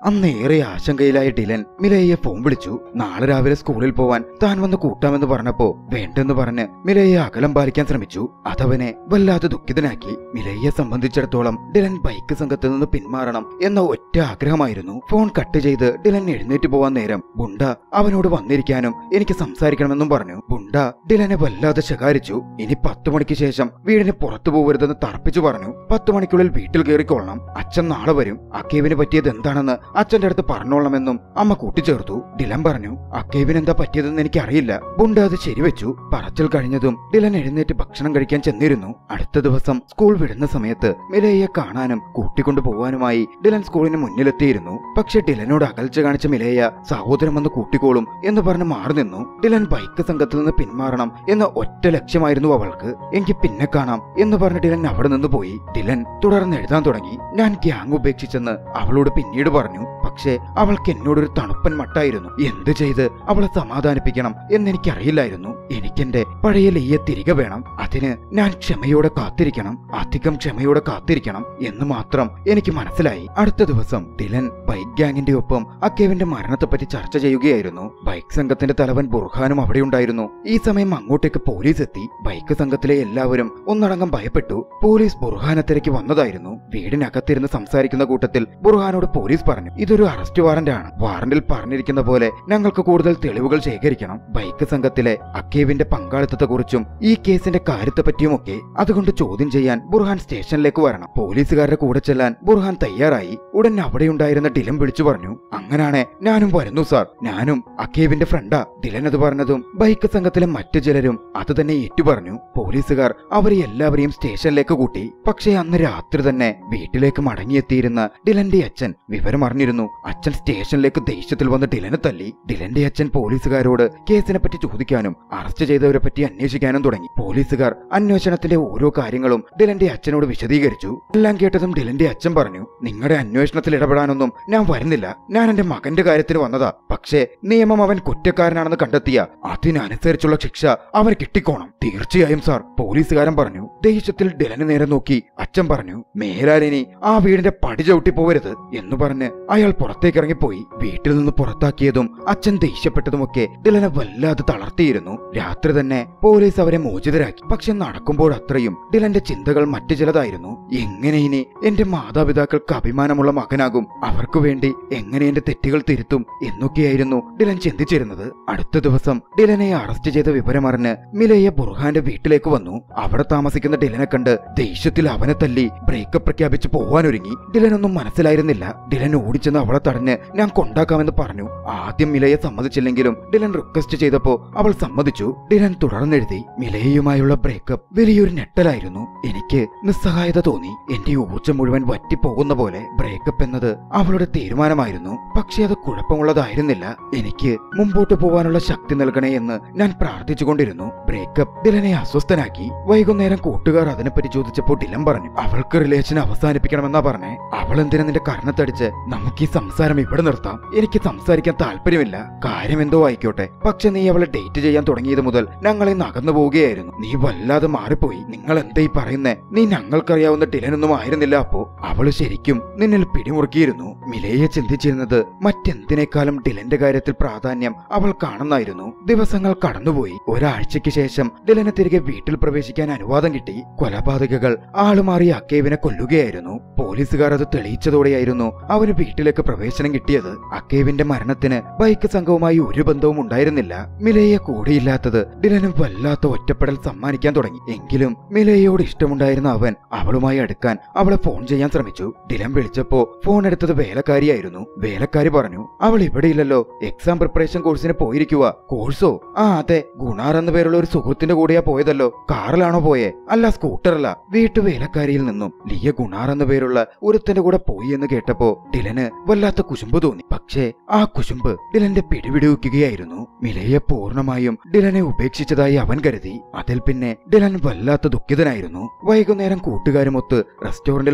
അന്ന് ഏറെ ആശങ്കയിലായ Dylan മിലയെ phone വിളിച്ചു നാളെ രാവിലെ സ്കൂളിൽ പോവാൻ താൻ വന്ന് കൂട്ടാമെന്ന് പറഞ്ഞപ്പോ വേണ്ടെന്ന് പറഞ്ഞ് മിലയെ അകലം പാലിക്കാൻ ശ്രമിച്ചു അതവനെ വല്ലാതെ ദുഃഖിതനാക്കി മിലയെ സംബന്ധിച്ചിടത്തോളം ഡിലൻ ബൈക്ക് സംഘത്തിൽ നിന്ന് പിന്മാറണം എന്ന ഒറ്റ ആഗ്രഹമായിരുന്നു ഫോൺ കട്ട് ചെയ്ത് ഡിലൻ എഴുന്നേറ്റ് പോവാൻ നേരം ബുണ്ട അവനോട് വന്നിരിക്കാനും എനിക്ക് സംസാരിക്കണമെന്നും പറഞ്ഞു ബുണ്ട ഡിലനെ വല്ലാതെ ശകാരിച്ചു ഇനി പത്തു മണിക്ക് ശേഷം വീടിന് പുറത്തു പോകരുതെന്ന് തറപ്പിച്ചു പറഞ്ഞു പത്തു മണിക്കുള്ളിൽ വീട്ടിൽ കയറിക്കൊള്ളണം അച്ഛൻ നാളെ വരും അക്കേവിന് പറ്റിയത് എന്താണെന്ന് അച്ഛന്റെ അടുത്ത് പറഞ്ഞോളണമെന്നും അമ്മ കൂട്ടിച്ചേർത്തു ഡിലൻ പറഞ്ഞു അക്കേവിന് എന്താ പറ്റിയതെന്ന് എനിക്കറിയില്ല ബുണ്ട അത് ശരിവെച്ചു പറച്ചൽ കഴിഞ്ഞതും ഡിലൻ എഴുന്നേറ്റ് ഭക്ഷണം കഴിക്കാൻ ചെന്നിരുന്നു അടുത്ത ദിവസം സ്കൂൾ വിടുന്ന സമയത്ത് മിലയെ കാണാനും കൂട്ടിക്കൊണ്ടു പോവാനുമായി ഡിലൻ സ്കൂളിന് മുന്നിലെത്തിയിരുന്നു പക്ഷെ ഡിലനോട് അകൽച്ച കാണിച്ച മിലയ സഹോദരൻ വന്ന് കൂട്ടിക്കോളും എന്ന് പറഞ്ഞ് മാറി നിന്നു ഡിലൻ ബൈക്ക് സംഘത്തിൽ നിന്ന് പിന്മാറണം എന്ന ഒറ്റ ലക്ഷ്യമായിരുന്നു അവൾക്ക് എങ്കിൽ പിന്നെ കാണാം എന്ന് പറഞ്ഞ് ഡിലൻ അവിടെ നിന്ന് പോയി ഡിലൻ തുടർന്ന് എഴുതാൻ തുടങ്ങി ഞാൻ ഗ്യാങ് ഉപേക്ഷിച്ചെന്ന് അവളോട് പിന്നീട് പറഞ്ഞു പക്ഷേ അവൾക്ക് എന്നോടൊരു തണുപ്പൻ മട്ടായിരുന്നു എന്ത് ചെയ്ത് അവളെ സമാധാനിപ്പിക്കണം എന്നെനിക്കറിയില്ലായിരുന്നു എനിക്കെന്റെ പഴയ ലയ്യെ തിരികെ വേണം അതിന് ഞാൻ ക്ഷമയോടെ കാത്തിരിക്കണം അധികം ക്ഷമയോടെ കാത്തിരിക്കണം എന്ന് മാത്രം എനിക്ക് മനസ്സിലായി അടുത്ത ദിവസം ഡിലൻ ബൈക്ക് ഗ്യാങ്ങിന്റെ ഒപ്പം അക്കേവിന്റെ മരണത്തെപ്പറ്റി ചർച്ച ചെയ്യുകയായിരുന്നു ബൈക്ക് സംഘത്തിന്റെ തലവൻ ബുർഹാനും അവിടെ ഉണ്ടായിരുന്നു ഈ സമയം അങ്ങോട്ടേക്ക് പോലീസ് എത്തി ബൈക്ക് സംഘത്തിലെ എല്ലാവരും ഒന്നടങ്കം ഭയപ്പെട്ടു പോലീസ് ബുർഹാനെ തിരക്കി വന്നതായിരുന്നു വീടിനകത്തിരുന്ന് സംസാരിക്കുന്ന കൂട്ടത്തിൽ ബുർഹാനോട് പോലീസ് പറഞ്ഞു ഇതൊരു അറസ്റ്റ് വാറന്റ് ആണ് വാറന്റിൽ പറഞ്ഞിരിക്കുന്ന പോലെ ഞങ്ങൾക്ക് കൂടുതൽ തെളിവുകൾ ശേഖരിക്കണം ബൈക്ക് സംഘത്തിലെ അക്കേവിന്റെ പങ്കാളിത്തത്തെക്കുറിച്ചും ഈ കേസിന്റെ കാര്യത്തെപ്പറ്റിയുമൊക്കെ അതുകൊണ്ട് ചോദ്യം ചെയ്യാൻ ബുർഹാൻ സ്റ്റേഷനിലേക്ക് വരണം പോലീസുകാരുടെ കൂടെ ചെല്ലാൻ ബുർഹാൻ തയ്യാറായി ഉടൻ അവിടെയുണ്ടായിരുന്ന ഡിലൻ വിളിച്ചു പറഞ്ഞു അങ്ങനാണെ ഞാനും വരുന്നു സാർ ഞാനും അക്കേവിന്റെ ഫ്രണ്ടാ ഡിലൻ അത് പറഞ്ഞതും ബൈക്ക് സംഘത്തിലെ മറ്റു ചിലരും അത് തന്നെ ഏറ്റുപറഞ്ഞു പോലീസുകാർ അവരെ എല്ലാവരെയും സ്റ്റേഷനിലേക്ക് കൂട്ടി പക്ഷേ അന്ന് രാത്രി തന്നെ വീട്ടിലേക്ക് മടങ്ങിയെത്തിയിരുന്ന ഡിലന്റെ അച്ഛൻ വിവരമറിഞ്ഞിരുന്നു അച്ഛൻ സ്റ്റേഷനിലേക്ക് ദേഷ്യത്തിൽ വന്ന് ഡിലനെ തല്ലി ഡിലന്റെ അച്ഛൻ പോലീസുകാരോട് കേസിനെ പറ്റി ചോദിക്കാനും അറസ്റ്റ് ചെയ്തവരെ പറ്റി അന്വേഷിക്കാനും തുടങ്ങി പോലീസുകാർ അന്വേഷണത്തിന്റെ ഓരോ കാര്യങ്ങളും ഡിലന്റെ അച്ഛനോട് വിശദീകരിച്ചു എല്ലാം കേട്ടതും ഡിലന്റെ അച്ഛൻ പറഞ്ഞു നിങ്ങളുടെ അന്വേഷണത്തിൽ ഇടപെടാനൊന്നും ഞാൻ വരുന്നില്ല ഞാൻ എന്റെ മകന്റെ കാര്യത്തിന് വന്നതാ പക്ഷേ നിയമം അവൻ കുറ്റക്കാരനാണെന്ന് കണ്ടെത്തിയ അതിനനുസരിച്ചുള്ള ശിക്ഷ അവന് കിട്ടിക്കോണം തീർച്ചയായും സാർ പോലീസുകാരൻ പറഞ്ഞു ദേഷ്യത്തിൽ ഡിലന് നേരെ നോക്കി അച്ഛൻ പറഞ്ഞു മേലാലിനി ആ വീടിന്റെ പടി ചവിട്ടി പോവരുത് എന്ന് പറഞ്ഞ് അയാൾ പുറത്തേക്ക് ഇറങ്ങിപ്പോയി വീട്ടിൽ നിന്ന് പുറത്താക്കിയതും അച്ഛൻ ദേഷ്യപ്പെട്ടതുമൊക്കെ ഡിലനെ വല്ലാതെ തളർത്തിയിരുന്നു രാത്രി തന്നെ പോലീസ് അവരെ മോചിതരാക്കി പക്ഷെ നടക്കുമ്പോൾ അത്രയും ഡിലന്റെ ചിന്തകൾ മറ്റു ചിലതായിരുന്നു എങ്ങനെ ഇനി എന്റെ മാതാപിതാക്കൾക്ക് അഭിമാനമുള്ള മകനാകും അവർക്ക് വേണ്ടി എങ്ങനെ എന്റെ തെറ്റുകൾ തിരുത്തും എന്നൊക്കെയായിരുന്നു ഡിലൻ ചിന്തിച്ചിരുന്നത് അടുത്ത ദിവസം ഡിലനെ അറസ്റ്റ് ചെയ്ത വിവരമറിഞ്ഞ് മിലയ ബുർഹാന്റെ വീട്ടിലേക്ക് വന്നു അവിടെ താമസിക്കുന്ന ഡിലനെ കണ്ട് ദേഷ്യത്തിൽ അവനെ തല്ലി ബ്രേക്കപ്പ് പ്രഖ്യാപിച്ച് പോവാനൊരുങ്ങി ഡിലനൊന്നും മനസ്സിലായിരുന്നില്ല ഡിലൻ ഓടിച്ചെന്ന് അവളെ തടഞ്ഞ് ഞാൻ കൊണ്ടാക്കാമെന്ന് പറഞ്ഞു ആദ്യം മിലയെ സമ്മതിച്ചില്ലെങ്കിലും ഡിലൻ റിക്വസ്റ്റ് ചെയ്തപ്പോ അവൾ സമ്മതിച്ചു ഡിലൻ തുടർന്നെഴുതി മിലയുമായുള്ള ബ്രേക്കപ്പ് വലിയൊരു ഞെട്ടലായിരുന്നു എനിക്ക് നിസ്സഹായത തോന്നി എന്റെ ഊർജ്ജം മുഴുവൻ വറ്റിപ്പോകുന്ന പോലെ ബ്രേക്കപ്പ് എന്നത് അവളുടെ തീരുമാനമായിരുന്നു പക്ഷെ അത് കുഴപ്പമുള്ളതായിരുന്നില്ല എനിക്ക് മുമ്പോട്ട് പോവാനുള്ള ശക്തി നൽകണേ എന്ന് ഞാൻ പ്രാർത്ഥിച്ചുകൊണ്ടിരുന്നു ബ്രേക്കപ്പ് ഡിലനെ അസ്വസ്ഥനാക്കി വൈകുന്നേരം കൂട്ടുകാർ അതിനെപ്പറ്റി ചോദിച്ചപ്പോൾ ഡിലൻ പറഞ്ഞു അവൾക്ക് റിലേഷൻ അവസാനിപ്പിക്കണമെന്നാ പറഞ്ഞേ അവൾ എന്തിനാ നിന്റെ കർണത്തടിച്ച് നമുക്ക് ഈ സംസാരം ഇവിടെ നിർത്താം എനിക്ക് സംസാരിക്കാൻ താല്പര്യമില്ല കാര്യം എന്തോ ആയിക്കോട്ടെ പക്ഷെ നീ അവളെ ഡേറ്റ് ചെയ്യാൻ തുടങ്ങിയത് മുതൽ ഞങ്ങളെ നകന്നു പോവുകയായിരുന്നു നീ വല്ലാതെ മാറിപ്പോയി നിങ്ങൾ എന്തായി പറയുന്നേ നീ ഞങ്ങൾക്കറിയാവുന്ന ഡിലനൊന്നും ആയിരുന്നില്ല അപ്പോ അവള് ശരിക്കും നിന്നിൽ പിടിമുറുക്കിയിരുന്നു മിലയെ ചിന്തിച്ചിരുന്നത് മറ്റെന്തിനേക്കാളും ഡിലന്റെ കാര്യത്തിൽ പ്രാധാന്യം അവൾ കാണുന്നായിരുന്നു ദിവസങ്ങൾ കടന്നുപോയി ഒരാഴ്ചയ്ക്ക് ശേഷം ഡിലനെ തിരികെ വീട്ടിൽ പ്രവേശിക്കാൻ അനുവാദം കിട്ടി കൊലപാതകകൾ ആളുമാറി അക്കേവിനെ കൊല്ലുകയായിരുന്നു പോലീസുകാർ അത് തെളിയിച്ചതോടെയായിരുന്നു അവന് വീട്ടിലേക്ക് പ്രവേശനം കിട്ടിയത് അക്കേവിന്റെ മരണത്തിന് ബൈക്ക് സംഘവുമായി ഒരു ബന്ധവും ഉണ്ടായിരുന്നില്ല മിലയെ കൂടെയില്ലാത്തത് ഡിലന് വല്ലാത്ത ഒറ്റപ്പെടൽ സമ്മാനിക്കാൻ തുടങ്ങി എങ്കിലും മിലയോട് ഇഷ്ടമുണ്ടായിരുന്ന അവൻ അവളുമായി അടുക്കാൻ അവളെ ഫോൺ ചെയ്യാൻ ശ്രമിച്ചു ഡിലൻ വിളിച്ചപ്പോ ഫോൺ എടുത്തത് വേലക്കാരിയായിരുന്നു വേലക്കാരി പറഞ്ഞു അവൾ ഇവിടെയില്ലല്ലോ എക്സാം പ്രിപ്പറേഷൻ കോഴ്സിന് പോയിരിക്കുക കോഴ്സോ ആ അതെ ഗുണാർ എന്ന പേരുള്ള ഒരു സുഹൃത്തിന്റെ കൂടെയാ പോയതല്ലോ കാറിലാണോ പോയേ അല്ല സ്കൂട്ടറല്ല വീട്ടു വേലക്കാരിയിൽ നിന്നും ലിയ ഗുണാർ എന്ന പേരുള്ള ഒരുത്തന്റെ കൂടെ പോയി എന്ന് കേട്ടപ്പോ ഡിലന് വല്ലാത്ത കുശുമ്പ് തോന്നി പക്ഷേ ആ കുശുമ്പ് ഡിലന്റെ പിടിവിടുവിക്കുകയായിരുന്നു മിലയെ പൂർണ്ണമായും ഡിലനെ ഉപേക്ഷിച്ചതായി അവൻ കരുതി അതിൽ പിന്നെ ഡിലൻ വല്ലാത്ത ദുഃഖിതനായിരുന്നു വൈകുന്നേരം കൂട്ടുകാരുമൊത്ത് റെസ്റ്റോറന്റിൽ പോയപ്പോ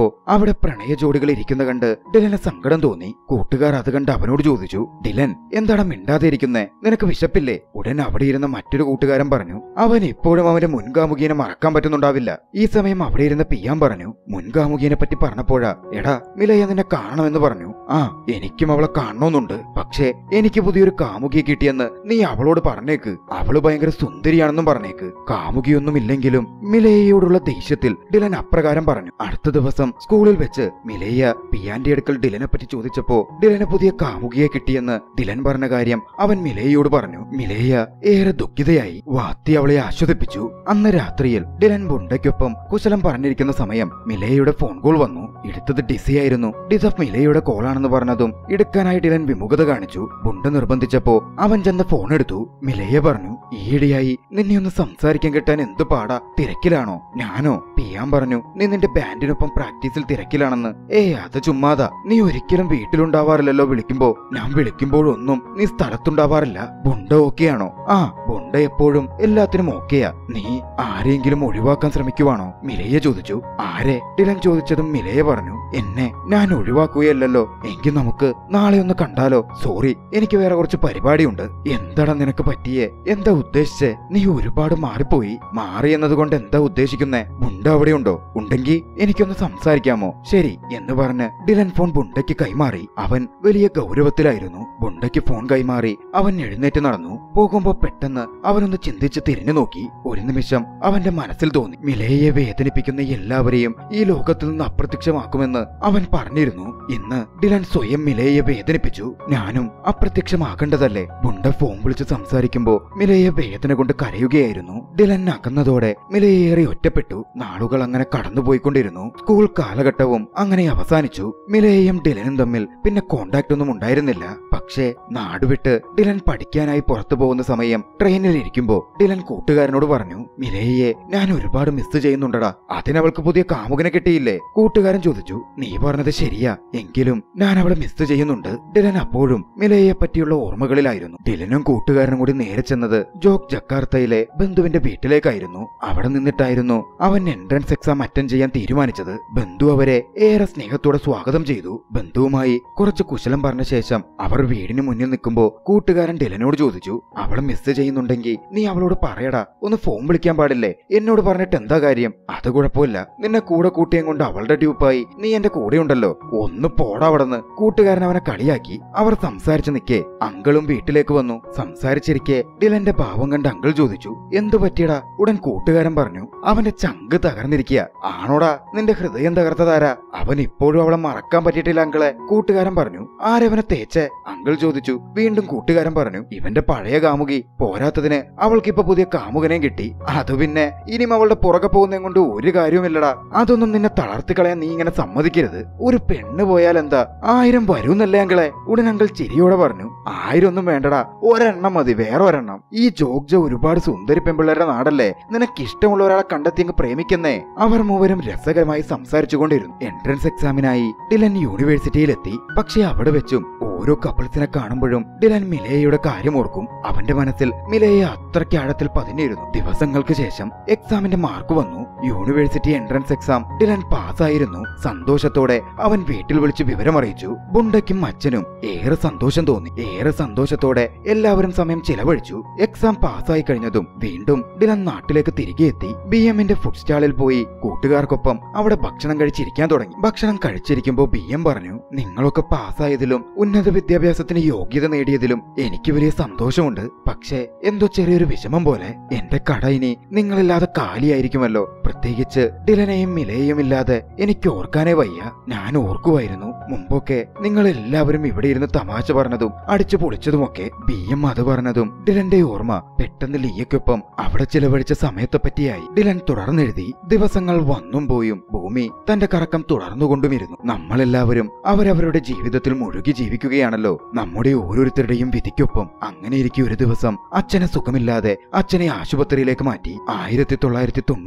അവിടെ പ്രണയ ജോഡികൾ ഇരിക്കുന്ന കണ്ട് ഡിലന് സങ്കടം തോന്നി കൂട്ടുകാർ അത് കണ്ട് അവനോട് ചോദിച്ചു ഡിലൻ എന്താണ് മിണ്ടാതെ ഇരിക്കുന്നേ നിനക്ക് വിശപ്പില്ലേ ഉടൻ അവിടെ ഇരുന്ന മറ്റൊരു കൂട്ടുകാരൻ പറഞ്ഞു അവൻ ഇപ്പോഴും അവന്റെ മുൻകാമുകിയെ മറക്കാൻ പറ്റുന്നുണ്ടാവില്ല ഈ സമയം അവിടെ ഇരുന്ന പിയാൻ പറഞ്ഞു മുൻകാമുകിയെ പറ്റി പറഞ്ഞപ്പോഴാ എടാ മിലയ നിന്നെ കാണണമെന്ന് പറഞ്ഞു ആ എനിക്കും അവളെ കാണണമെന്നുണ്ട് പക്ഷേ എനിക്ക് പുതിയൊരു കാമുകിയെ കിട്ടിയെന്ന് നീ അവളോട് പറഞ്ഞേക്ക് അവള് ഭയങ്കര സുന്ദരിയാണെന്നും പറഞ്ഞേക്ക് കാമുകിയൊന്നും ഇല്ലെങ്കിലും മിലയോടുള്ള ദേഷ്യത്തിൽ ഡിലൻ അപ്രകാരം പറഞ്ഞു അടുത്ത ദിവസം സ്കൂളിൽ വെച്ച് മിലയ പിയാന്റെ അടുക്കൽ ഡിലനെ പറ്റി ചോദിച്ചപ്പോ ഡിലന് പുതിയ കാമുകിയെ കിട്ടിയെന്ന് ഡിലൻ പറഞ്ഞ കാര്യം അവൻ മിലയോട് പറഞ്ഞു മിലയ ഏറെ ദുഃഖിതയായി വാത്തി അവളെ ആശ്വസിപ്പിച്ചു അന്ന് രാത്രിയിൽ ഡിലൻ ബുണ്ടയ്ക്കൊപ്പം കുശലം പറഞ്ഞിരിക്കുന്ന സമയം മിലയുടെ ഫോൺ കോൾ വന്നു എടുത്തത് ഡിസി ആയിരുന്നു ഡിസഫ് മിലയുടെ കോളാണെന്ന് പറഞ്ഞതും എടുക്കാനായി ഡിലൻ വിമുഖത കാണിച്ചു ബുണ്ട നിർബന്ധിച്ചപ്പോ അവൻ ചെന്ന് ഫോൺ എടുത്തു മിലയ പറഞ്ഞു ഈയിടെയായി നിന്നെ ഒന്ന് സംസാരിക്കാൻ കിട്ടാൻ എന്തു പാടാ തിരക്കിലാണോ ഞാനോ പിയാൻ പറഞ്ഞു നീ നിന്റെ ബാൻഡിനൊപ്പം പ്രാക്ടീസിൽ തിരക്കിലാണെന്ന് ഏ അത് ചുമ്മാതാ നീ ഒരിക്കലും വീട്ടിലുണ്ടാവാറില്ലല്ലോ വിളിക്കുമ്പോ ഞാൻ വിളിക്കുമ്പോഴൊന്നും നീ സ്ഥലത്തുണ്ടാവാറില്ല ബുണ്ട ഓക്കെയാണോ ആ ബുണ്ട എപ്പോഴും എല്ലാത്തിനും ഓക്കെയാ നീ ആരെയെങ്കിലും ഒഴിവാക്കാൻ ശ്രമിക്കുവാണോ മിലയ ചോദിച്ചു ആരെ ഡിലൻ ചോദിച്ചതും മിലയ പറഞ്ഞു എന്നെ ഞാൻ ഒഴിവാക്കുകയല്ലല്ലോ എങ്കിൽ നമുക്ക് നാളെ ഒന്ന് കണ്ടാലോ സോറി എനിക്ക് വേറെ കുറച്ച് പരിപാടിയുണ്ട് എന്താടാ നിനക്ക് പറ്റിയേ എന്താ ഉദ്ദേശിച്ചേ നീ ഒരുപാട് മാറിപ്പോയി മാറി എന്നതുകൊണ്ട് എന്താ ഉദ്ദേശിക്കുന്നേ ബുണ്ട അവിടെയുണ്ടോ ഉണ്ടെങ്കിൽ എനിക്കൊന്ന് സംസാരിക്കാമോ ശരി എന്ന് പറഞ്ഞ് ഡിലൻ ഫോൺ ബുണ്ടയ്ക്ക് കൈമാറി അവൻ വലിയ ഗൗരവത്തിലായിരുന്നു ബുണ്ടയ്ക്ക് ഫോൺ കൈമാറി അവൻ എഴുന്നേറ്റ് നടന്നു പോകുമ്പോ പെട്ടെന്ന് അവനൊന്ന് ചിന്തിച്ച് തിരിഞ്ഞു നോക്കി ഒരു നിമിഷം അവന്റെ മനസ്സിൽ തോന്നി മിലയെ വേദനിപ്പിക്കുന്ന എല്ലാവരെയും ഈ ലോകത്തിൽ നിന്ന് അപ്രത്യക്ഷമാക്കുമെന്ന് അവൻ പറഞ്ഞിരുന്നു ഇന്ന് ഡിലൻ സ്വയം മിലയെ വേദനിപ്പിച്ചു ഞാനും അപ്രത്യക്ഷമാക്കേണ്ടതല്ലേ ബുണ്ട ഫോൺ വിളിച്ച് സംസാരിക്കുമ്പോ മിലയെ വേദന കൊണ്ട് കരയുകയായിരുന്നു ഡിലൻ അകന്നതോടെ മിലയേറെ ഒറ്റപ്പെട്ടു നാളുകൾ അങ്ങനെ കടന്നുപോയിക്കൊണ്ടിരുന്നു സ്കൂൾ കാലഘട്ടവും അങ്ങനെ അവസാനിച്ചു മിലയെയും ഡിലനും തമ്മിൽ പിന്നെ കോണ്ടാക്ട് ഒന്നും ഉണ്ടായിരുന്നില്ല പക്ഷേ നാടുവിട്ട് ഡിലൻ പഠിക്കാനായി പുറത്തു പോകുന്ന സമയം ട്രെയിനിൽ ഇരിക്കുമ്പോ ഡിലൻ കൂട്ടുകാരനോട് പറഞ്ഞു മിലയെ ഞാൻ ഒരുപാട് മിസ് ചെയ്യുന്നുണ്ടടാ അതിനവൾക്ക് പുതിയ കാമുകനെ കിട്ടിയില്ലേ കൂട്ടുകാരൻ ചോദിച്ചു നീ പറഞ്ഞത് ശരിയാ എങ്കിലും ഞാൻ അവളെ മിസ് ചെയ്യുന്നുണ്ട് ഡിലൻ അപ്പോഴും മിലയെ പറ്റിയുള്ള ഓർമ്മകളിലായിരുന്നു ഡിലനും കൂട്ടുകാരനും കൂടി നേരെ ചെന്നത് ജോക്ക് ജക്കാർത്തയിലെ ബന്ധുവിന്റെ വീട്ടിലേക്കായിരുന്നു അവിടെ നിന്നിട്ടായിരുന്നു അവൻ എൻട്രൻസ് എക്സാം അറ്റൻഡ് ചെയ്യാൻ തീരുമാനിച്ചത് ബന്ധു അവരെ ഏറെ സ്നേഹത്തോടെ സ്വാഗതം ചെയ്തു ബന്ധുവുമായി കുറച്ച് കുശലം പറഞ്ഞ ശേഷം അവർ വീടിന് മുന്നിൽ നിൽക്കുമ്പോ കൂട്ടുകാരൻ ഡിലനോട് ചോദിച്ചു അവളെ മിസ് ചെയ്യുന്നുണ്ടെങ്കിൽ നീ അവളോട് പറയടാ ഒന്ന് ഫോൺ വിളിക്കാൻ പാടില്ലേ എന്നോട് പറഞ്ഞിട്ട് എന്താ കാര്യം അത് കുഴപ്പമില്ല നിന്നെ കൂടെ കൂട്ടിയും കൊണ്ട് അവളുടെ ഡ്യൂപ്പായി നീ എന്റെ കൂടെ ഉണ്ടല്ലോ ഒന്ന് പോടാ അവിടെന്ന് കൂട്ടുകാരൻ അവനെ കളിയാക്കി അവർ സംസാരിച്ചു നിൽക്കേ അങ്കിളും വീട്ടിലേക്ക് വന്നു സംസാരിച്ചിരിക്കെ ഡിലന്റെ ഭാവം കണ്ട് അങ്കിൾ ചോദിച്ചു എന്തു പറ്റിയടാ ഉടൻ കൂട്ടുകാരൻ പറഞ്ഞു അവന്റെ ചങ്ക് തകർന്നിരിക്കുക ആണോടാ നിന്റെ ഹൃദയം തകർത്തതാരാ അവൻ ഇപ്പോഴും അവളെ മറക്കാൻ പറ്റിയിട്ടില്ല അങ്കിളെ കൂട്ടുകാരൻ പറഞ്ഞു ആരവനെ തേച്ചേ അങ്കിൾ ചോദിച്ചു വീണ്ടും കൂട്ടുകാരൻ പറഞ്ഞു ഇവന്റെ പഴയ കാമുകി പോരാത്തതിന് അവൾക്കിപ്പൊ പുതിയ കാമുകനെയും കിട്ടി അത് പിന്നെ ഇനിയും അവളുടെ പുറകെ പോകുന്നതും കൊണ്ട് ഒരു കാര്യവുമില്ലടാ അതൊന്നും നിന്നെ തളർത്തി കളയാൻ നീ ഇങ്ങനെ സമ്മതിക്കരുത് ഒരു പെണ്ണ് പോയാൽ എന്താ ആയിരം വരൂന്നല്ലേ അങ്കിളെ ഉടൻ അങ്കിൾ ചിരിയോടെ പറഞ്ഞു ആയിരം ഒന്നും വേണ്ടടാ ഒരെണ്ണം മതി വേറെ ഒരെണ്ണം ഈ ജോഗ്ജ ഒരുപാട് സുന്ദരി പെമ്പിള്ളേരുടെ നാടല്ലേ നിനക്ക് ഇഷ്ടമുള്ള ഒരാളെ കണ്ടെത്തി അങ്ങ് പ്രേമിക്കുന്നേ അവർ മൂവരും രസകരമായി സംസാരിച്ചുകൊണ്ടിരുന്നു എൻട്രൻസ് എക്സാമിനായി ഡിലൻ യൂണിവേഴ്സിറ്റിയിലെത്തി പക്ഷെ അവിടെ വെച്ചും ഓരോ കപ്പിൾസിനെ കാണുമ്പോഴും ഡിലൻ മിലയുടെ കാര്യം ഓർക്കും അവന്റെ മനസ്സിൽ മിലയെ അത്രയ്ക്ക് ആഴത്തിൽ പതിഞ്ഞിരുന്നു ദിവസങ്ങൾക്ക് ശേഷം എക്സാമിന്റെ മാർക്ക് വന്നു യൂണിവേഴ്സിറ്റി എൻട്രൻസ് എക്സാം ഡിലൻ പാസ്സായിരുന്നു സന്തോഷത്തോടെ അവൻ വീട്ടിൽ വിളിച്ച് വിവരമറിയിച്ചു ബുണ്ടയ്ക്കും അച്ഛനും ഏറെ സന്തോഷം തോന്നി ഏറെ സന്തോഷത്തോടെ എല്ലാവരും സമയം ചിലവഴിച്ചു എക്സാം പാസ്സായി കഴിഞ്ഞതും വീണ്ടും ഡിലൻ നാട്ടിലേക്ക് തിരികെ എത്തി ബി എമ്മിന്റെ ഫുഡ് സ്റ്റാളിൽ പോയി കൂട്ടുകാർക്കൊപ്പം അവിടെ ഭക്ഷണം കഴിച്ചിരിക്കാൻ തുടങ്ങി ഭക്ഷണം കഴിച്ചിരിക്കുമ്പോ ബി എം പറഞ്ഞു നിങ്ങളൊക്കെ പാസ്സായതിലും ഉന്നത വിദ്യാഭ്യാസത്തിന് യോഗ്യത നേടിയതിലും എനിക്ക് വലിയ സന്തോഷമുണ്ട് പക്ഷേ എന്തോ ചെറിയൊരു വിഷമം പോലെ എന്റെ കട ഇനി നിങ്ങളില്ലാതെ കാലിയായിരിക്കുമല്ലോ പ്രത്യേകിച്ച് ഡിലനെയും മിലയെയും ഇല്ലാതെ എനിക്ക് ഓർക്കാനേ വയ്യ ഞാൻ ഓർക്കുമായിരുന്നു മുമ്പൊക്കെ നിങ്ങൾ എല്ലാവരും ഇവിടെ ഇരുന്ന് തമാശ പറഞ്ഞതും അടിച്ചു പൊളിച്ചതുമൊക്കെ ബി എം അത് പറഞ്ഞതും ഡിലന്റെ ഓർമ്മ പെട്ടെന്ന് ലീയക്കൊപ്പം അവിടെ ചിലവഴിച്ച സമയത്തെ പറ്റിയായി ഡിലൻ തുടർന്നെഴുതി ദിവസങ്ങൾ വന്നും പോയും ഭൂമി തന്റെ കറക്കം തുടർന്നുകൊണ്ടുമിരുന്നു നമ്മളെല്ലാവരും അവരവരുടെ ജീവിതത്തിൽ മുഴുകി ജീവിക്കുകയാണല്ലോ നമ്മുടെ ഓരോരുത്തരുടെയും വിധിക്കൊപ്പം അങ്ങനെയിരിക്കെ ഒരു ദിവസം അച്ഛനെ സുഖമില്ലാതെ അച്ഛനെ ആശുപത്രിയിലേക്ക് മാറ്റി ആയിരത്തി തൊള്ളായിരത്തി തൊണ്ണൂറ്റിനാലിൽ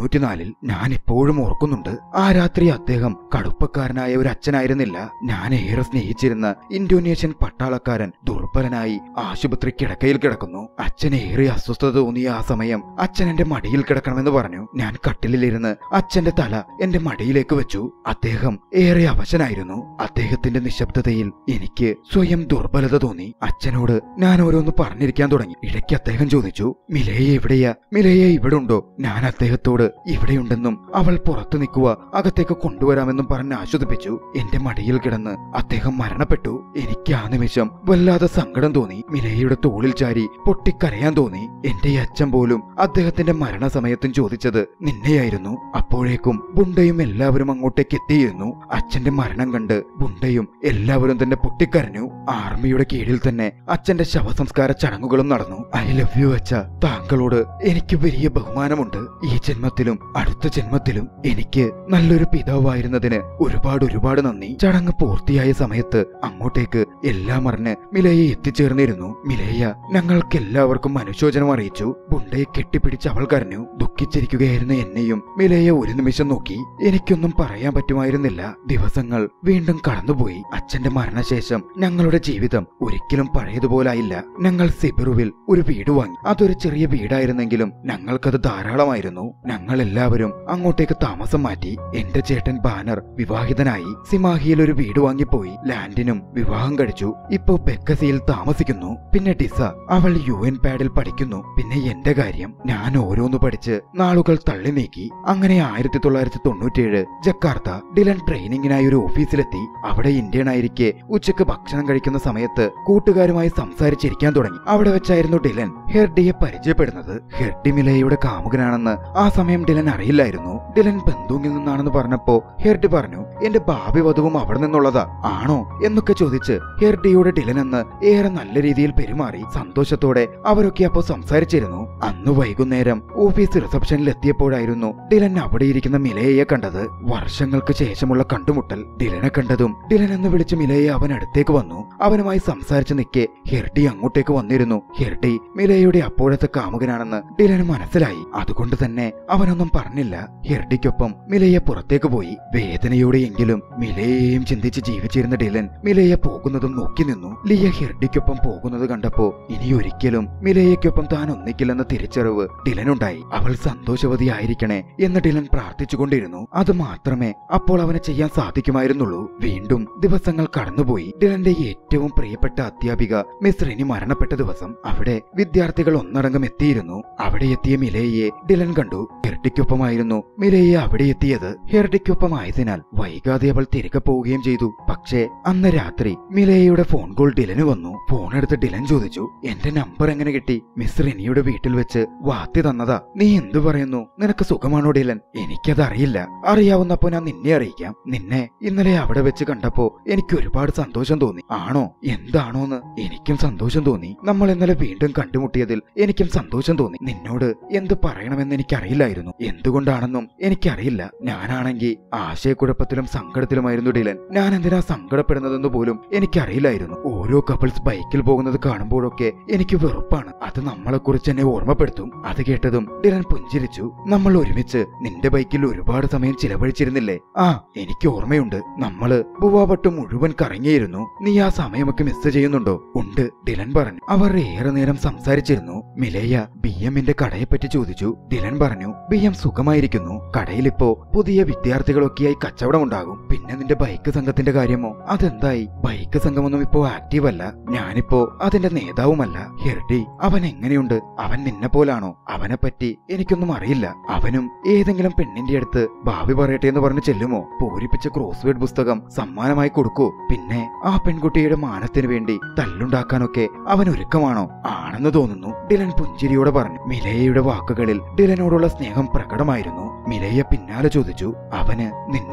ഞാൻ ഇപ്പോഴും ഓർക്കുന്നുണ്ട് ആ രാത്രി അദ്ദേഹം കടുപ്പക്കാരനായ ഒരു അച്ഛനായിരുന്നില്ല ഞാൻ ഏറെ സ്നേഹിച്ചിരുന്ന ഇന്തോനേഷ്യൻ പട്ടാളക്കാരൻ ദുർബലനായി ആശുപത്രി കിടക്കയിൽ കിടക്കുന്നു അച്ഛന് ഏറെ അസ്വസ്ഥത തോന്നിയ ആ സമയം അച്ഛൻ എന്റെ മടിയിൽ കിടക്കണമെന്ന് പറഞ്ഞു ഞാൻ കട്ടിലിലിരുന്ന് അച്ഛന്റെ തല എന്റെ മടിയിലേക്ക് വെച്ചു അദ്ദേഹം ഏറെ അവശനായിരുന്നു അദ്ദേഹത്തിന്റെ നിശബ്ദതയിൽ എനിക്ക് സ്വയം ദുർബലത തോന്നി അച്ഛനോട് ഞാൻ ഓരോന്ന് പറഞ്ഞിരിക്കാൻ തുടങ്ങി ഇടയ്ക്ക് അദ്ദേഹം ചോദിച്ചു മിലയെ എവിടെയാ മിലയെ ഇവിടെ ഉണ്ടോ ഞാൻ അദ്ദേഹത്തോട് ഇവിടെയുണ്ടെന്നും അവൾ പുറത്തു നിൽക്കുക അകത്തേക്ക് കൊണ്ടുവരാമെന്നും പറഞ്ഞ് ആശ്വസിപ്പിച്ചു എന്റെ മടിയിൽ കിടന്ന് അദ്ദേഹം മരണപ്പെട്ടു എനിക്ക് ആ നിമിഷം വല്ലാതെ സങ്കടം തോന്നി മിലയുടെ തോളിൽ ചാരി പൊട്ടിക്കരയാൻ തോന്നി എന്റെ ഈ അച്ഛൻ പോലും അദ്ദേഹത്തിന്റെ മരണസമയത്തും ചോദിച്ചത് നിന്നെയായിരുന്നു അപ്പോഴേക്കും ബുണ്ടയും എല്ലാവരും അങ്ങോട്ടേക്ക് എത്തിയിരുന്നു അച്ഛന്റെ മരണം കണ്ട് ബുണ്ടയും എല്ലാവരും തന്നെ പൊട്ടിക്കരഞ്ഞു ആർമിയുടെ കീഴിൽ തന്നെ അച്ഛന്റെ ശവസംസ്കാര ചടങ്ങുകളും നടന്നു ഐ ലവ് യു അച്ഛ താങ്കളോട് എനിക്ക് വലിയ ബഹുമാനമുണ്ട് ഈ ജന്മത്തിലും അടുത്ത ജന്മത്തിലും എനിക്ക് നല്ലൊരു പിതാവായിരുന്നതിന് ഒരുപാട് ഒരുപാട് നന്ദി ചടങ്ങ് പൂർത്തിയായ സമയത്ത് അങ്ങോട്ടേക്ക് എല്ലാം അറിഞ്ഞ് മിലയെ എത്തിച്ചേർന്നിരുന്നു മിലയ ഞങ്ങൾക്ക് എല്ലാവർക്കും അനുശോചനം അറിയിച്ചു ബുണ്ടയെ കെട്ടിപ്പിടിച്ച് അവൾ കരഞ്ഞു ദുഃഖിച്ചിരിക്കുകയായിരുന്ന എന്നെയും മിലയ ഒരു നിമിഷം നോക്കി എനിക്കൊന്നും പറയാൻ പറ്റുമായിരുന്നില്ല ദിവസങ്ങൾ വീണ്ടും കടന്നുപോയി അച്ഛന്റെ മരണശേഷം ഞങ്ങളുടെ ജീവിതം ഒരിക്കലും പഴയതുപോലായില്ല ഞങ്ങൾ സിബിറുവിൽ ഒരു വീട് വാങ്ങി അതൊരു ചെറിയ വീടായിരുന്നെങ്കിലും ഞങ്ങൾക്കത് ധാരാളമായിരുന്നു ഞങ്ങൾ എല്ലാവരും അങ്ങോട്ടേക്ക് താമസം മാറ്റി എന്റെ ചേട്ടൻ ബാനർ വിവാഹിതനായി സിമാഹിയിൽ ഒരു വീട് വാങ്ങിപ്പോയി ലാൻഡിനും വിവാഹം കഴിച്ചു ഇപ്പോ പെക്കസിയിൽ താമസിക്കുന്നു പിന്നെ ഡിസ അവൾ യു എൻ പാഡിൽ പഠിക്കുന്നു പിന്നെ എന്റെ കാര്യം ഞാൻ ഓരോന്ന് പഠിച്ച് നാളുകൾ തള്ളി നീക്കി അങ്ങനെ ആയിരത്തി തൊള്ളായിരത്തി തൊണ്ണൂറ്റിയേഴ് ജക്കാർത്ത ഡിലൻ ട്രെയിനിങ്ങിനായി ഒരു ഓഫീസിലെത്തി അവിടെ ഇന്ത്യൻ ആയിരിക്കെ ഉച്ചക്ക് ഭക്ഷണം കഴിക്കുന്ന സമയത്ത് കൂട്ടുകാരുമായി സംസാരിച്ചിരിക്കാൻ തുടങ്ങി അവിടെ വെച്ചായിരുന്നു ഡിലൻ ഹെർഡിയെ പരിചയപ്പെടുന്നത് ഹെർഡി മിലയുടെ കാമുകനാണെന്ന് ആ സമയം ഡിലൻ അറിയില്ലായിരുന്നു ഡിലൻ ബന്ധുവിൽ നിന്നാണെന്ന് പറഞ്ഞപ്പോ ഹെർഡി പറഞ്ഞു എന്റെ ഭാവി വധുവും അവിടെ നിന്നുള്ളതാ ആണോ എന്നൊക്കെ ചോദിച്ച് ഹെർഡിയോട് ഡിലൻ എന്ന് ഏറെ നല്ല രീതിയിൽ പെരുമാറി സന്തോഷത്തോടെ അവരൊക്കെ അപ്പോ സംസാരിച്ചിരുന്നു അന്ന് വൈകുന്നേരം ഓഫീസ് റിസപ്ഷനിൽ എത്തിയപ്പോഴായിരുന്നു ഡിലൻ അവിടെ ഇരിക്കുന്ന മിലയെ കണ്ടത് വർഷങ്ങൾക്ക് ശേഷമുള്ള കണ്ടുമുട്ടൽ ഡിലനെ കണ്ടതും ഡിലൻ എന്ന് വിളിച്ച് മിലയെ അവൻ അടുത്തേക്ക് വന്നു അവനുമായി സംസാരിച്ചു നിൽക്കെ ഹെർഡി അങ്ങോട്ടേക്ക് വന്നിരുന്നു ഹെർഡി മിലയുടെ അപ്പോഴത്തെ കാമുകനാണെന്ന് ഡിലന് മനസ്സിലായി അതുകൊണ്ട് തന്നെ അവനൊന്നും പറഞ്ഞില്ല ഹെർഡിക്കൊപ്പം മിലയെ പുറത്തേക്ക് പോയി വേദനയോടെയെങ്കിലും മിലയെയും ചിന്തിച്ച് ജീവിച്ചിരുന്ന ഡിലൻ മിലയെ പോകുന്നതും നോക്കി നിന്നു ലിയ ഹെർഡിക്കൊപ്പം പോകുന്നത് കണ്ടപ്പോ ഇനി ഒരിക്കലും മിലയ്ക്കൊപ്പം താൻ ഒന്നിക്കില്ലെന്ന തിരിച്ചറിവ് ഡിലനുണ്ടായി അവൾ സന്തോഷവതിയായിരിക്കണേ എന്ന് ഡിലൻ പ്രാർത്ഥിച്ചുകൊണ്ടിരുന്നു അത് മാത്രമേ അപ്പോൾ അവന് ചെയ്യാൻ സാധിക്കുമായിരുന്നുള്ളൂ വീണ്ടും ദിവസങ്ങൾ കടന്നുപോയി ഡിലന്റെ ഏറ്റവും പ്രിയപ്പെട്ട അധ്യാപിക മിസ് റിനി മരണപ്പെട്ട ദിവസം അവിടെ വിദ്യാർത്ഥികൾ ഒന്നടങ്കം എത്തിയിരുന്നു അവിടെ എത്തിയ മിലയെ ഡിലൻ കണ്ടു ഹെർഡിക്കൊപ്പമായിരുന്നു മിലയെ അവിടെ എത്തിയത് ഹെർഡിക്കൊപ്പമായതിനാൽ വൈകാതെ അവൾ തിരികെ പോവുകയും ചെയ്തു പക്ഷേ അന്ന് രാത്രി മിലയുടെ ഫോൺ കോൾ ഡിലന് വന്നു ഫോൺ എടുത്ത് ഡിലൻ ചോദിച്ചു എന്റെ നമ്പർ എങ്ങനെ കിട്ടി മിസ് റിനിയുടെ വീട്ടിൽ വെച്ച് വാത്തി തന്നതാ നീ എന്തു പറയുന്നു നിനക്ക് സുഖമാണോ ഡിലൻ എനിക്കത് അറിയില്ല അറിയാവുന്നപ്പോ ഞാൻ നിന്നെ അറിയിക്കാം നിന്നെ ഇന്നലെ അവിടെ വെച്ച് കണ്ടപ്പോ എനിക്ക് ഒരുപാട് സന്തോഷം തോന്നി ആണോ എന്താണോന്ന് എനിക്കും സന്തോഷം തോന്നി നമ്മൾ ഇന്നലെ വീണ്ടും കണ്ടുമുട്ടിയതിൽ എനിക്കും സന്തോഷം തോന്നി നിന്നോട് എന്ത് പറയണമെന്ന് എനിക്കറിയില്ലായിരുന്നു എന്തുകൊണ്ടാണെന്നും എനിക്കറിയില്ല ഞാനാണെങ്കിൽ ആശയക്കുഴപ്പത്തിലും സങ്കടത്തിലുമായിരുന്നു ഡിലൻ ഞാൻ എന്തിനാ സങ്കടപ്പെടുന്നതെന്ന് പോലും എനിക്കറിയില്ലായിരുന്നു ഓരോ കപ്പിൾസ് ബൈക്കിൽ പോകുന്നത് കാണുമ്പോഴൊക്കെ എനിക്ക് വെറുപ്പാണ് അത് നമ്മളെക്കുറിച്ച് എന്നെ ഓർമ്മപ്പെടുത്തും അത് കേട്ടതും ഡിലൻ പുഞ്ചിരിച്ചു നമ്മൾ ഒരുമിച്ച് നിന്റെ ബൈക്കിൽ ഒരുപാട് സമയം ചിലവഴിച്ചിരുന്നില്ലേ ആ എനിക്ക് ഓർമ്മയുണ്ട് നമ്മള് ബുവാപട്ട് മുഴുവൻ കറങ്ങിയിരുന്നു നീ ആ സമയമൊക്കെ മിസ് ചെയ്യുന്നുണ്ടോ ഉണ്ട് ഡിലൻ പറഞ്ഞു അവർ ഏറെ നേരം സംസാരിച്ചിരുന്നു മിലയ ബി എമ്മിന്റെ കടയെപ്പറ്റി ചോദിച്ചു ഡിലൻ പറഞ്ഞു ബി എം സുഖമായിരിക്കുന്നു കടയിലിപ്പോ പുതിയ വിദ്യാർത്ഥികളൊക്കെയായി കച്ചവടം ഉണ്ടാകും പിന്നെ നിന്റെ ബൈക്ക് സംഘത്തിന്റെ കാര്യമോ അതെന്തായി ബൈക്ക് സംഘമൊന്നും ഇപ്പോ ആക്റ്റീവ് അല്ല ഞാനിപ്പോ അതിന്റെ നേതാവുമല്ല ഹെർഡി അവൻ എങ്ങനെയുണ്ട് അവൻ നിന്നെ പോലാണോ അവനെ പറ്റി എനിക്കൊന്നും അറിയില്ല അവനും ഏതെങ്കിലും പെണ്ണിന്റെ അടുത്ത് ഭാവി പറയട്ടെ എന്ന് പറഞ്ഞ് ചെല്ലുമോ പൂരിപ്പിച്ച ക്രോസ്വേഡ് പുസ്തകം സമ്മാനമായി കൊടുക്കൂ പിന്നെ ആ പെൺകുട്ടിയുടെ മാനത്തിന് വേണ്ടി തല്ലുണ്ടാക്കാനൊക്കെ അവൻ ഒരുക്കമാണോ ആണെന്ന് തോന്നുന്നു ഡിലൻ പുഞ്ചിരിയോടെ പറഞ്ഞു മിലയയുടെ വാക്കുകളിൽ ഡിലനോടുള്ള സ്നേഹം പ്രകടമായിരുന്നു മിലയ പിന്നാലെ ചോദിച്ചു അവന് നിന്നെപ്പോലൊരു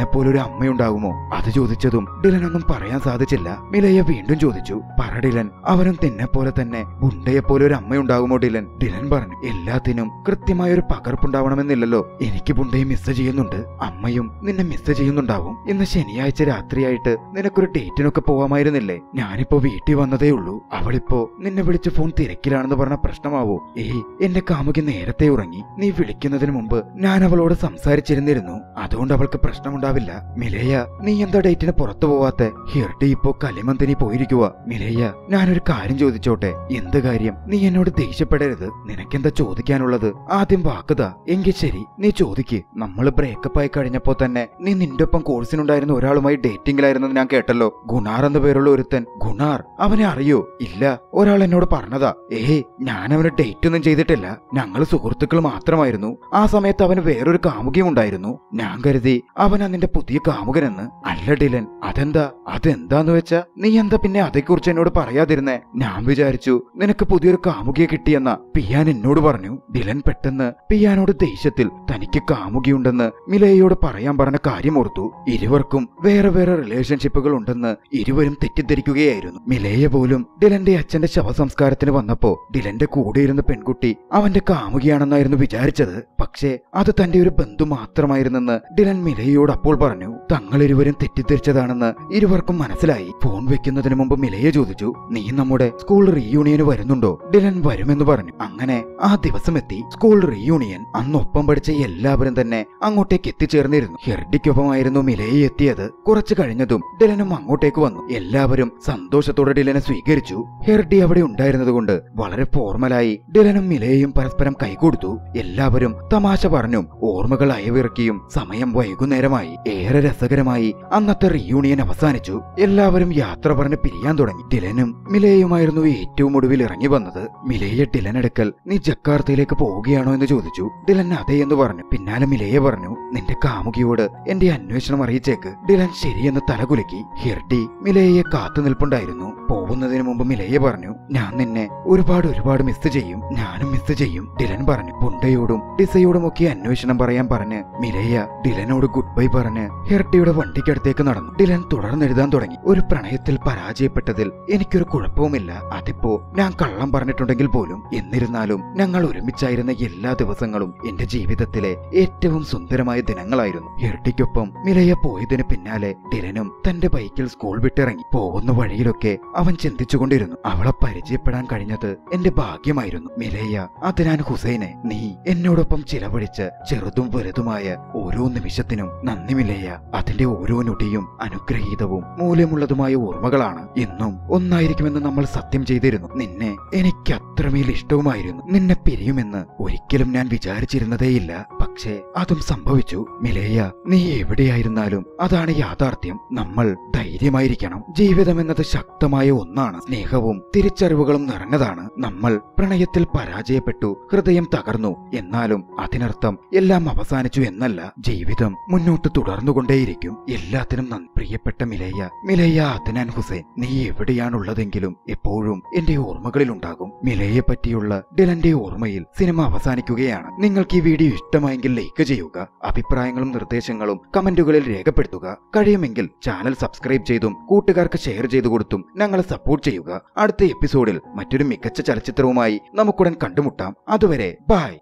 അമ്മയുണ്ടാകുമോ അത് ചോദിച്ചതും ഡിലനൊന്നും പറയാൻ സാധിച്ചില്ല മിലയ്യ വീണ്ടും ചോദിച്ചു പറ ഡിലൻ അവനും നിന്നെ പോലെ തന്നെ ബുണ്ടയെ പോലെ ഒരു അമ്മയുണ്ടാകുമോ ഡിലൻ ഡിലൻ പറഞ്ഞു എല്ലാത്തിനും കൃത്യമായ ഒരു പകർപ്പുണ്ടാവണമെന്നില്ലല്ലോ എനിക്ക് ബുണ്ടയെ മിസ് ചെയ്യുന്നുണ്ട് അമ്മയും നിന്നെ മിസ് ചെയ്യുന്നുണ്ടാവും ഇന്ന് ശനിയാഴ്ച രാത്രിയായിട്ട് നിനക്കൊരു ഡേറ്റിനൊക്കെ പോവാമായിരുന്നില്ലേ ഞാനിപ്പോ വീട്ടിൽ വന്നതേ ഉള്ളൂ അവളിപ്പോ നിന്നെ വിളിച്ച് ഫോൺ തിരക്കിലാണെന്ന് പറഞ്ഞ പ്രശ്നമാവോ ഏയ് എന്റെ കാമുകി നേരത്തെ ഉറങ്ങി നീ വിളിക്കുന്നതിന് മുമ്പ് ഞാൻ അവളോട് സംസാരിച്ചിരുന്നിരുന്നു അതുകൊണ്ട് അവൾക്ക് പ്രശ്നമുണ്ടാവില്ല മിലയ്യ നീ എന്താ ഡേറ്റിന് പുറത്തു പോവാത്തെ ഹിർട്ടി ഇപ്പോ കലിമന്തിനി പോയിരിക്കുക മിലയ്യ ഞാനൊരു കാര്യം ചോദിച്ചോട്ടെ എന്ത് കാര്യം നീ എന്നോട് ദേഷ്യപ്പെടരുത് നിനക്കെന്താ ചോദിക്കാനുള്ളത് ആദ്യം വാക്കുതാ എങ്കിൽ ശരി നീ ചോദിക്ക് നമ്മൾ ബ്രേക്കപ്പ് ആയി കഴിഞ്ഞപ്പോ തന്നെ നീ നിന്റെ ഒപ്പം കോഴ്സിനുണ്ടായിരുന്ന ഒരാളുമായി ഡേറ്റിംഗിലായിരുന്നു ഞാൻ കേട്ടല്ലോ ഗുണാർ എന്ന പേരുള്ള ഒരുത്തൻ ഗുണാർ അവനെ അറിയോ ഇല്ല ഒരാൾ എന്നോട് പറഞ്ഞതാ ഏയ് ഞാൻ അവന് ഡേറ്റ് ഒന്നും ചെയ്തിട്ടില്ല ഞങ്ങൾ സുഹൃത്തുക്കൾ മാത്രമായിരുന്നു ആ സമയത്ത് അവന് വേറൊരു കാമുകിയും ഉണ്ടായിരുന്നു ഞാൻ കരുതി അവൻ നിന്റെ പുതിയ കാമുകനെന്ന് അല്ല ഡിലൻ അതെന്താ അതെന്താന്ന് വെച്ചാ നീ എന്താ പിന്നെ അതേക്കുറിച്ച് എന്നോട് പറയാതിരുന്നേ ഞാൻ വിചാരിച്ചു നിനക്ക് പുതിയൊരു കാമുകിയെ കിട്ടിയെന്ന പിയാൻ എന്നോട് പറഞ്ഞു ഡിലൻ പെട്ടെന്ന് പിയാനോട് ദേഷ്യത്തിൽ തനിക്ക് കാമുകിയുണ്ടെന്ന് മിലയോട് പറയാൻ പറഞ്ഞ കാര്യം ഓർത്തു ഇരുവർക്കും വേറെ വേറെ റിലേഷൻഷിപ്പുകൾ ഉണ്ടെന്ന് ഇരുവരും തെറ്റിദ്ധരിക്കുകയായിരുന്നു മിലയ പോലും ഡിലന്റെ അച്ഛന്റെ ശവസംസ്കാരത്തിന് വന്നപ്പോ ഡിലന്റെ കൂടെ ഇരുന്ന പെൺകുട്ടി അവന്റെ കാമുകിയാണെന്നായിരുന്നു വിചാരിച്ചത് പക്ഷേ അത് തന്റെ ഒരു ബന്ധു മാത്രമായിരുന്നെന്ന് ഡിലൻ മിലയോട് അപ്പോൾ പറഞ്ഞു തങ്ങൾ ഇരുവരും തെറ്റിദ്ധരിച്ചതാണെന്ന് ഇരുവർക്കും മനസ്സിലായി ഫോൺ വെക്കുന്നതിന് മുമ്പ് മിലയെ ചോദിച്ചു നീ നമ്മുടെ സ്കൂൾ റീയൂണിയന് വരുന്നുണ്ടോ ഡിലൻ വരുമെന്ന് പറഞ്ഞു അങ്ങനെ ആ ദിവസം എത്തി സ്കൂൾ റീയൂണിയൻ അന്ന് ഒപ്പം പഠിച്ച എല്ലാവരും തന്നെ അങ്ങോട്ടേക്ക് എത്തിച്ചേർന്നിരുന്നു ഹെർഡിക്കൊപ്പമായിരുന്നു മിലയെ എത്തിയത് കുറച്ചു കഴിഞ്ഞതും ഡിലനും അങ്ങോട്ടേക്ക് വന്നു എല്ലാവരും സന്തോഷത്തോടെ ഡിലനെ സ്വീകരിച്ചു ഹെർഡി അവിടെ ഉണ്ടായിരുന്നതുകൊണ്ട് വളരെ ഫോർമലായി ഡിലനും മിലയെയും പരസ്പരം കൈകൊടുത്തു എല്ലാവരും തമാശ പറഞ്ഞും ഓർമ്മകൾ അയവിറക്കിയും സമയം വൈകുന്നേരമായി ഏറെ രസകരമായി അന്നത്തെ റീയൂണിയൻ അവസാനിച്ചു എല്ലാവരും യാത്ര പറഞ്ഞ് പിരിയാൻ തുടങ്ങി ഡിലനും മിലയുമായിരുന്നു ഏറ്റവും ഒടുവിൽ ഇറങ്ങി വന്നത് മിലയെ ഡിലനടുക്കൽ നീ ജക്കാർത്തയിലേക്ക് പോവുകയാണോ എന്ന് ചോദിച്ചു ഡിലൻ അതെ എന്ന് പറഞ്ഞു പിന്നാലെ മിലയെ പറഞ്ഞു നിന്റെ കാമുകിയോട് എന്റെ അന്വേഷണം അറിയിച്ചേക്ക് ഡിലൻ ശരിയെന്ന് തലകുലുക്കി ഹിർഡി മിലയെ കാത്തു നിൽപ്പുണ്ടായിരുന്നു പോകുന്നതിന് മുമ്പ് മിലയെ പറഞ്ഞു ഞാൻ നിന്നെ ഒരുപാട് ഒരുപാട് മിസ് ചെയ്യും ഞാനും മിസ് ചെയ്യും ഡിലൻ പറഞ്ഞു ബുണ്ടയോടും ഡിസയോടും ഒക്കെ അന്വേഷണം പറയാൻ പറഞ്ഞ് മിലയ ഡിലനോട് ഗുഡ് ബൈ പറഞ്ഞ് ഹിർട്ടിയുടെ വണ്ടിക്കടുത്തേക്ക് നടന്നു ഡിലൻ തുടർന്നെഴുതാൻ തുടങ്ങി ഒരു പ്രണയത്തിൽ പരാജയപ്പെട്ടതിൽ എനിക്കൊരു കുഴപ്പവുമില്ല അതിപ്പോ ഞാൻ കള്ളം പറഞ്ഞിട്ടുണ്ടെങ്കിൽ പോലും എന്നിരുന്നാലും ഞങ്ങൾ ഒരുമിച്ചായിരുന്ന എല്ലാ ദിവസങ്ങളും എന്റെ ജീവിതത്തിലെ ഏറ്റവും സുന്ദരമായ ദിനങ്ങളായിരുന്നു ഹിർട്ടിക്കൊപ്പം മിലയ പോയതിന് പിന്നാലെ ഡിലനും തന്റെ ബൈക്കിൽ സ്കൂൾ വിട്ടിറങ്ങി പോകുന്ന വഴിയിലൊക്കെ അവൻ ചിന്തിച്ചുകൊണ്ടിരുന്നു അവളെ പരിചയപ്പെടാൻ കഴിഞ്ഞത് എന്റെ ഭാഗ്യമായിരുന്നു മിലയ അതിനാൻ ഹുസൈനെ നീ എന്നോടൊപ്പം ചിലവഴിച്ച ചെറുതും വലുതുമായ ഓരോ നിമിഷത്തിനും നന്ദി മിലയ അതിന്റെ ഓരോ നൊടിയും അനുഗ്രഹീതവും മൂല്യമുള്ളതുമായ ഓർമ്മകളാണ് എന്നും ഒന്നായിരിക്കുമെന്ന് നമ്മൾ സത്യം ചെയ്തിരുന്നു നിന്നെ എനിക്ക് അത്രമേൽ ഇഷ്ടവുമായിരുന്നു നിന്നെ പിരിയുമെന്ന് ഒരിക്കലും ഞാൻ വിചാരിച്ചിരുന്നതേയില്ല പക്ഷേ അതും സംഭവിച്ചു മിലേയ നീ എവിടെയായിരുന്നാലും അതാണ് യാഥാർത്ഥ്യം നമ്മൾ ധൈര്യമായിരിക്കണം ജീവിതം എന്നത് ശക്തമായ ഒന്നാണ് സ്നേഹവും തിരിച്ചറിവുകളും നിറഞ്ഞതാണ് നമ്മൾ പ്രണയത്തിൽ പരാജയപ്പെട്ടു ഹൃദയം തകർന്നു എന്നാലും അതിനർത്ഥം എല്ലാം അവസാനിച്ചു എന്നല്ല ജീവിതം മുന്നോട്ട് തുടർന്നുകൊണ്ടേയിരിക്കും എല്ലാത്തിനും നന്ദി പ്രിയപ്പെട്ട മിലയ്യ മിലയ്യ അദ്നാൻ ഹുസൈൻ നീ എവിടെയാണുള്ളതെങ്കിലും എപ്പോഴും എന്റെ ഓർമ്മകളിലുണ്ടാകും മിലയെ പറ്റിയുള്ള ഡിലന്റെ ഓർമ്മയിൽ സിനിമ അവസാനിക്കുകയാണ് നിങ്ങൾക്ക് ഈ വീഡിയോ ഇഷ്ടമായെങ്കിൽ ലൈക്ക് ചെയ്യുക അഭിപ്രായങ്ങളും നിർദ്ദേശങ്ങളും കമന്റുകളിൽ രേഖപ്പെടുത്തുക കഴിയുമെങ്കിൽ ചാനൽ സബ്സ്ക്രൈബ് ചെയ്തും കൂട്ടുകാർക്ക് ഷെയർ ചെയ്തു കൊടുത്തും ഞങ്ങളെ സപ്പോർട്ട് ചെയ്യുക അടുത്ത എപ്പിസോഡിൽ മറ്റൊരു മികച്ച ചലച്ചിത്രവുമായി നമുക്കുടൻ കണ്ടുമുട്ടാം അതുവരെ ബൈ